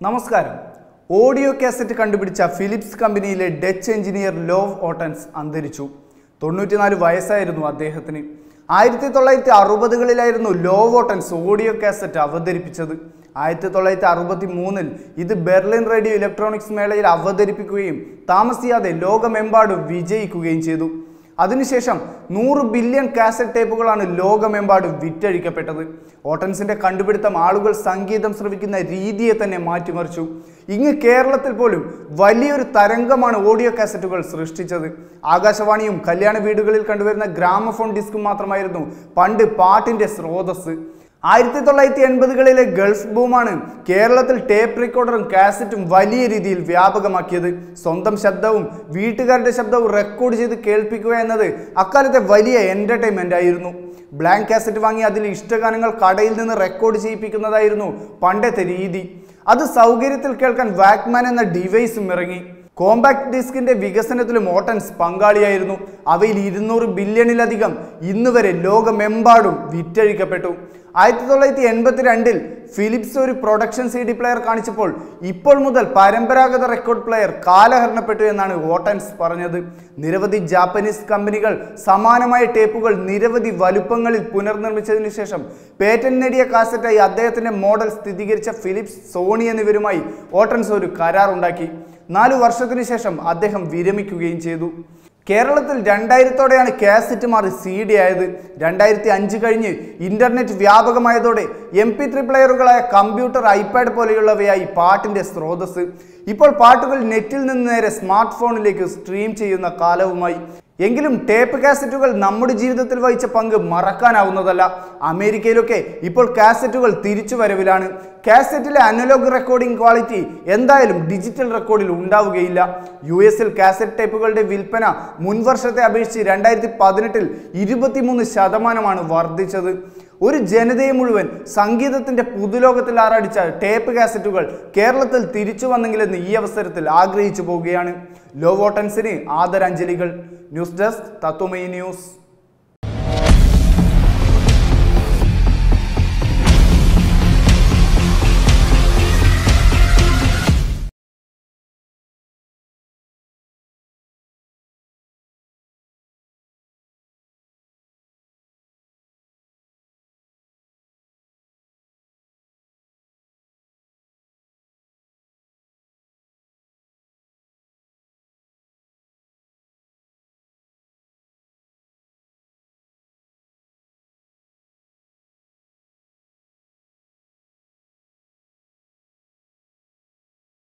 നമസ്കാരം audio cassette കണ്ടുപിടിച്ച Philips കമ്പനിയിലെ ഡച്ച് എഞ്ചിനീയർ ലോവ് ഓട്ടൻസ് അന്തരിച്ചു തൊണ്ണൂറ്റിനാല് വയസ്സായിരുന്നു അദ്ദേഹത്തിന് ആയിരത്തി തൊള്ളായിരത്തി അറുപതുകളിലായിരുന്നു ലോവ് ഓട്ടൻസ് ഓഡിയോ കാസറ്റ് അവതരിപ്പിച്ചത് ആയിരത്തി തൊള്ളായിരത്തി അറുപത്തി മൂന്നിൽ ഇത് ബെർലിൻ റേഡിയോ ഇലക്ട്രോണിക്സ് മേളയിൽ അവതരിപ്പിക്കുകയും താമസിയാതെ ലോകമെമ്പാടും വിജയിക്കുകയും ചെയ്തു അതിനുശേഷം നൂറ് ബില്യൺ കാസറ്റ് ടേപ്പുകളാണ് ലോകമെമ്പാടും വിറ്റഴിക്കപ്പെട്ടത് ഓട്ടൻസിന്റെ കണ്ടുപിടുത്തം ആളുകൾ സംഗീതം ശ്രവിക്കുന്ന രീതിയെ തന്നെ മാറ്റിമറിച്ചു ഇങ്ങ് കേരളത്തിൽ പോലും വലിയൊരു തരംഗമാണ് ഓഡിയോ കാസറ്റുകൾ സൃഷ്ടിച്ചത് ആകാശവാണിയും കല്യാണ വീടുകളിൽ കണ്ടുവരുന്ന ഗ്രാമഫോൺ ഡിസ്കും മാത്രമായിരുന്നു പണ്ട് പാട്ടിന്റെ സ്രോതസ് ആയിരത്തി തൊള്ളായിരത്തി എൺപതുകളിലെ ഗൾഫ് ബൂമാണ് കേരളത്തിൽ ടേപ്പ് റെക്കോർഡറും കാസറ്റും വലിയ രീതിയിൽ വ്യാപകമാക്കിയത് സ്വന്തം ശബ്ദവും വീട്ടുകാരുടെ ശബ്ദവും റെക്കോർഡ് ചെയ്ത് കേൾപ്പിക്കുക എന്നത് അക്കാലത്തെ വലിയ എന്റർടൈൻമെന്റ് ആയിരുന്നു ബ്ലാങ്ക് കാസറ്റ് വാങ്ങി അതിൽ ഇഷ്ടഗാനങ്ങൾ കടയിൽ നിന്ന് റെക്കോർഡ് ചെയ്യിപ്പിക്കുന്നതായിരുന്നു പണ്ടത്തെ രീതി അത് സൗകര്യത്തിൽ കേൾക്കാൻ വാക്മാൻ എന്ന ഡിവൈസും ഇറങ്ങി കോമ്പാക്ട് ഡിസ്കിന്റെ വികസനത്തിലും ഓട്ടൻസ് പങ്കാളിയായിരുന്നു അവയിൽ ഇരുന്നൂറ് ബില്യണിലധികം ഇന്ന് വരെ ലോകമെമ്പാടും വിറ്റഴിക്കപ്പെട്ടു ആയിരത്തി തൊള്ളായിരത്തി എൺപത്തിരണ്ടിൽ ഫിലിപ്സ് ഒരു പ്രൊഡക്ഷൻ സി ഡി പ്ലെയർ കാണിച്ചപ്പോൾ ഇപ്പോൾ മുതൽ പരമ്പരാഗത റെക്കോർഡ് പ്ലെയർ കാലഹരണപ്പെട്ടു എന്നാണ് ഓട്ടൻസ് പറഞ്ഞത് നിരവധി ജാപ്പനീസ് കമ്പനികൾ സമാനമായ ടേപ്പുകൾ നിരവധി വലുപ്പങ്ങളിൽ പുനർനിർമ്മിച്ചതിനു ശേഷം പേറ്റന്റ് നേടിയ കാസറ്റായി അദ്ദേഹത്തിന്റെ മോഡൽ സ്ഥിരീകരിച്ച ഫിലിപ്സ് സോണി എന്നിവരുമായി ഓട്ടൻസ് ഒരു കരാർ ഉണ്ടാക്കി നാലു വർഷത്തിനു ശേഷം അദ്ദേഹം വിരമിക്കുകയും ചെയ്തു കേരളത്തിൽ രണ്ടായിരത്തോടെയാണ് കാസറ്റ് മാറി സി ഡി ആയത് രണ്ടായിരത്തി അഞ്ച് കഴിഞ്ഞ് ഇന്റർനെറ്റ് വ്യാപകമായതോടെ എം പി ത്രീ പ്ലെയറുകളായ കമ്പ്യൂട്ടർ ഐപാഡ് പോലെയുള്ളവയായി പാട്ടിന്റെ സ്രോതസ് ഇപ്പോൾ പാട്ടുകൾ നെറ്റിൽ നിന്ന് നേരെ സ്മാർട്ട് ഫോണിലേക്ക് സ്ട്രീം ചെയ്യുന്ന കാലവുമായി എങ്കിലും ടേപ്പ് കാസറ്റുകൾ നമ്മുടെ ജീവിതത്തിൽ വഹിച്ച പങ്ക് മറക്കാനാവുന്നതല്ല അമേരിക്കയിലൊക്കെ ഇപ്പോൾ കാസറ്റുകൾ തിരിച്ചു വരവിലാണ് കാസറ്റിലെ അനലോഗ് റെക്കോർഡിംഗ് ക്വാളിറ്റി എന്തായാലും ഡിജിറ്റൽ റെക്കോർഡിൽ ഉണ്ടാവുകയില്ല യു എസിൽ കാസറ്റ് ടേപ്പുകളുടെ വിൽപ്പന മുൻവർഷത്തെ അപേക്ഷിച്ച് രണ്ടായിരത്തി പതിനെട്ടിൽ ഇരുപത്തിമൂന്ന് ശതമാനമാണ് വർദ്ധിച്ചത് ഒരു ജനതയെ മുഴുവൻ സംഗീതത്തിന്റെ പുതുലോകത്തിൽ ആറാടിച്ച ടേപ്പ് കാസറ്റുകൾ കേരളത്തിൽ തിരിച്ചു വന്നെങ്കിലെന്ന് ഈ അവസരത്തിൽ ആഗ്രഹിച്ചു പോവുകയാണ് ലോ വോട്ടൻസിന് ആദരാഞ്ജലികൾ ന്യൂസ് ഡെസ്ക് തത്വമയി ന്യൂസ്